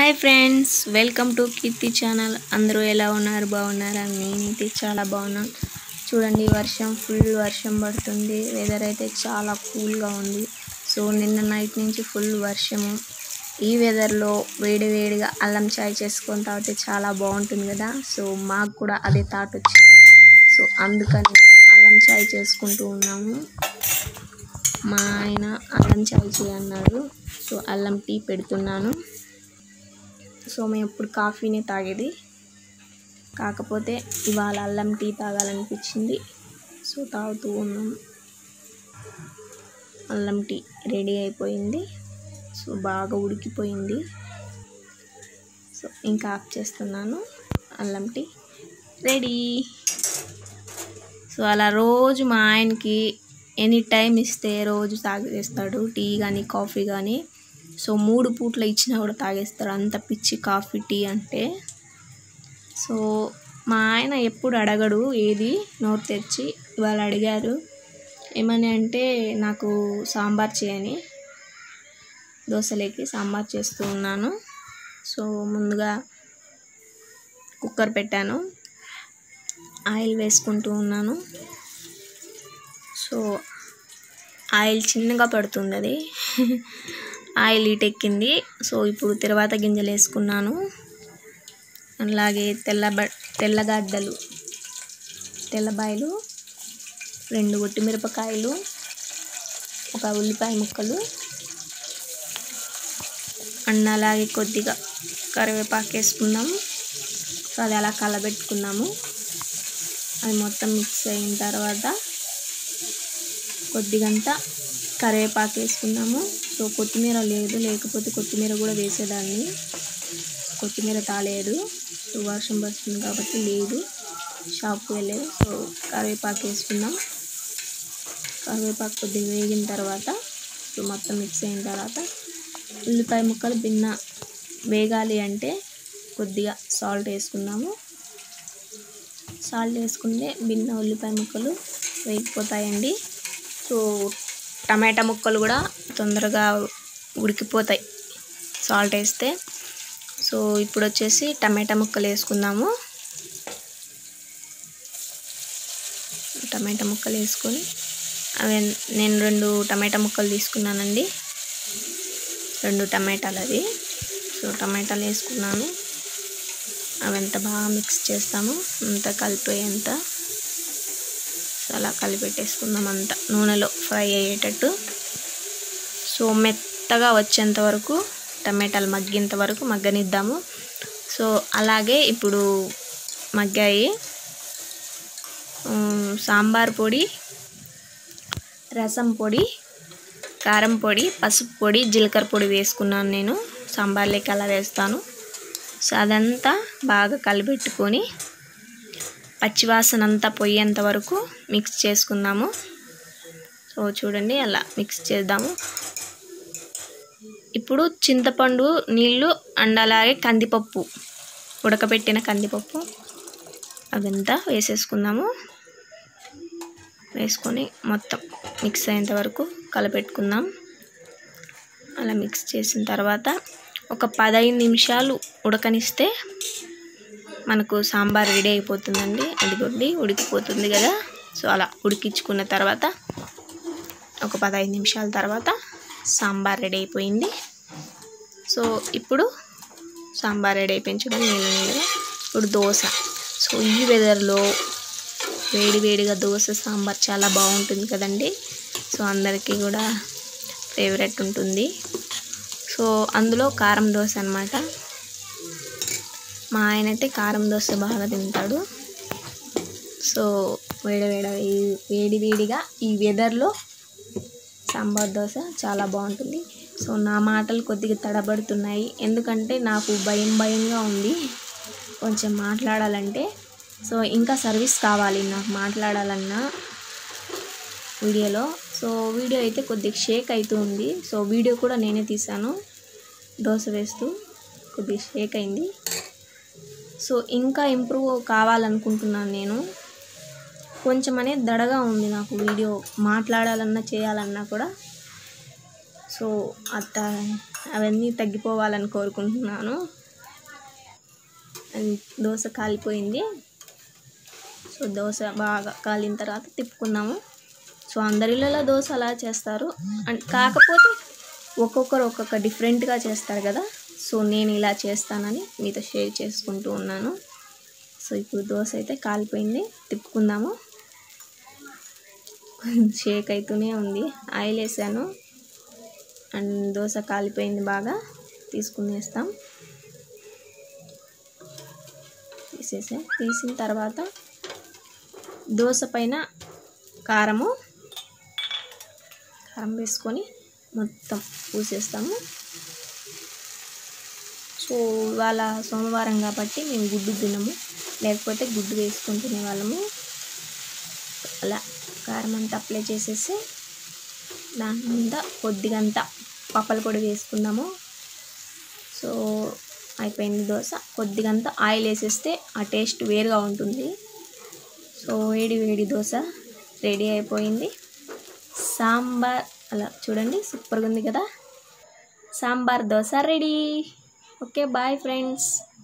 hi friends welcome to Keerthi channel అందరూ ఎలా ఉన్నారు బాగున్నారా నేనైతే చాలా బాగున్నాను చూడండి వర్షం ఫుల్ వర్షం పడుతుంది వెదర్ అయితే చాలా కూల్గా ఉంది సో నిన్న నైట్ నుంచి ఫుల్ వర్షము ఈ వెదర్లో వేడి వేడిగా అల్లం చాయ్ చేసుకొని తాగితే చాలా బాగుంటుంది కదా సో మాకు కూడా అదే థాట్ వచ్చింది సో అందుకని మేము అల్లం చాయ్ చేసుకుంటూ ఉన్నాము మా ఆయన అల్లం చాయ్ చేయన్నాడు సో అల్లం టీ పెడుతున్నాను సో మేము ఎప్పుడు కాఫీనే తాగేది కాకపోతే ఇవాళ అల్లం టీ తాగాలనిపించింది సో తాగుతూ ఉన్నాం అల్లం టీ రెడీ అయిపోయింది సో బాగా ఉడికిపోయింది సో ఇంకా ఆఫ్ చేస్తున్నాను అల్లం టీ రెడీ సో అలా రోజు మా ఆయనకి ఎనీ టైం ఇస్తే రోజు తాగేస్తాడు టీ కానీ కాఫీ కానీ సో మూడు పూట్ల ఇచ్చినా కూడా తాగేస్తారు అంత పిచ్చి కాఫీ టీ అంటే సో మా ఆయన ఎప్పుడు అడగడు ఏది నోరు తెచ్చి ఇవాళ అడిగారు ఏమని అంటే నాకు సాంబార్ చేయని దోశలేకి సాంబార్ చేస్తూ ఉన్నాను సో ముందుగా కుక్కర్ పెట్టాను ఆయిల్ వేసుకుంటూ ఉన్నాను సో ఆయిల్ చిన్నగా పడుతుంది అది ఆయిల్ ఎక్కింది సో ఇప్పుడు తర్వాత గింజలు వేసుకున్నాను అలాగే తెల్ల బ తెల్లగడ్డలు తెల్లబాయలు రెండు మిరపకాయలు ఒక ఉల్లిపాయ ముక్కలు అండ్ అలాగే కొద్దిగా కరివేపాకు వేసుకున్నాము సో అది అలా కలబెట్టుకున్నాము అది మొత్తం మిక్స్ అయిన తర్వాత కొద్దిగంత కరివేపాకు వేసుకున్నాము సో కొత్తిమీర లేదు లేకపోతే కొత్తిమీర కూడా వేసేదాన్ని కొత్తిమీర తాలేదు సో వర్షం పడుతుంది కాబట్టి లేదు షాప్కి వెళ్ళేది సో కరివేపాకు వేసుకున్నాం కరివేపాకు కొద్దిగా వేగిన తర్వాత సో మొత్తం మిక్స్ అయిన తర్వాత ఉల్లిపాయ ముక్కలు భిన్న వేగాలి అంటే కొద్దిగా సాల్ట్ వేసుకున్నాము సాల్ట్ వేసుకుంటే భిన్న ఉల్లిపాయ ముక్కలు వేగిపోతాయండి సో టమాటా ముక్కలు కూడా తొందరగా ఉడికిపోతాయి సాల్ట్ వేస్తే సో ఇప్పుడు వచ్చేసి టమాటా ముక్కలు వేసుకుందాము టమాటా ముక్కలు వేసుకొని అవి నేను రెండు టమాటా ముక్కలు తీసుకున్నానండి రెండు టమాటాలు అవి సో టమాటాలు వేసుకున్నాను అవి ఎంత బాగా మిక్స్ చేస్తాము అంత కలిపోయేంత అలా కలిపెట్టేసుకుందాం అంతా నూనెలో ఫ్రై అయ్యేటట్టు సో మెత్తగా వచ్చేంత వరకు టమాటాలు మగ్గేంత వరకు మగ్గనిద్దాము సో అలాగే ఇప్పుడు మగ్గాయి సాంబార్ పొడి రసం పొడి కారం పొడి పసుపు పొడి జీలకర్ర పొడి వేసుకున్నాను నేను సాంబార్లోకి అలా వేస్తాను సో అదంతా బాగా కలిపెట్టుకొని పచ్చివాసన అంతా పోయేంత వరకు మిక్స్ చేసుకుందాము సో చూడండి అలా మిక్స్ చేద్దాము ఇప్పుడు చింతపండు నీళ్ళు అండ్ అలాగే కందిపప్పు ఉడకబెట్టిన కందిపప్పు అదంతా వేసేసుకుందాము వేసుకొని మొత్తం మిక్స్ అయ్యేంత వరకు కలపెట్టుకుందాం అలా మిక్స్ చేసిన తర్వాత ఒక పదహైదు నిమిషాలు ఉడకనిస్తే మనకు సాంబార్ రెడీ అయిపోతుందండి అదిగోండి ఉడికిపోతుంది కదా సో అలా ఉడికించుకున్న తర్వాత ఒక పదహైదు నిమిషాల తర్వాత సాంబార్ రెడీ అయిపోయింది సో ఇప్పుడు సాంబార్ రెడీ అయిపోయింది చూడండి నీళ్ళు నీళ్ళుగా ఇప్పుడు దోశ సో ఈ వెదర్లో వేడి వేడిగా దోశ సాంబార్ చాలా బాగుంటుంది కదండి సో అందరికీ కూడా ఫేవరెట్ ఉంటుంది సో అందులో కారం దోశ అనమాట మా ఆయన అయితే కారం దోశ బాగా తింటాడు సో వేడి వేడ వేడి వేడిగా ఈ వెదర్లో సాంబార్ దోశ చాలా బాగుంటుంది సో నా మాటలు కొద్దిగా తడబడుతున్నాయి ఎందుకంటే నాకు భయం భయంగా ఉంది కొంచెం మాట్లాడాలంటే సో ఇంకా సర్వీస్ కావాలి నాకు మాట్లాడాలన్నా వీడియోలో సో వీడియో అయితే కొద్దిగా షేక్ అవుతూ ఉంది సో వీడియో కూడా నేనే తీసాను దోశ వేస్తూ కొద్దిగా షేక్ అయింది సో ఇంకా ఇంప్రూవ్ కావాలనుకుంటున్నాను నేను కొంచెం అనేది దడగా ఉంది నాకు వీడియో మాట్లాడాలన్నా చేయాలన్నా కూడా సో అట్ట అవన్నీ తగ్గిపోవాలని కోరుకుంటున్నాను అండ్ దోశ కాలిపోయింది సో దోశ బాగా కాలిన తర్వాత తిప్పుకున్నాము సో అందరిలో దోశ అలా చేస్తారు అండ్ కాకపోతే ఒక్కొక్కరు ఒక్కొక్క డిఫరెంట్గా చేస్తారు కదా సో నేను ఇలా చేస్తానని మీతో షేర్ చేసుకుంటూ ఉన్నాను సో ఇప్పుడు దోశ అయితే కాలిపోయింది తిప్పుకుందాము షేక్ అవుతూనే ఉంది ఆయిల్ వేసాను అండ్ దోశ కాలిపోయింది బాగా తీసుకునేస్తాం తీసేసా తీసిన తర్వాత దోశ పైన కారము కారం వేసుకొని మొత్తం పూసేస్తాము సో ఇవాళ సోమవారం కాబట్టి మేము గుడ్డు తినము లేకపోతే గుడ్డు వేసుకొని తినేవాళ్ళము అలా కారం అంతా అప్లై చేసేసి దాని మీద కొద్దిగంత పప్పల పొడి వేసుకుందాము సో అయిపోయింది దోశ కొద్దిగంత ఆయిల్ వేసేస్తే ఆ టేస్ట్ వేరుగా ఉంటుంది సో వేడి వేడి దోశ రెడీ అయిపోయింది సాంబార్ అలా చూడండి సూపర్గా ఉంది కదా sambar dosa ready okay bye friends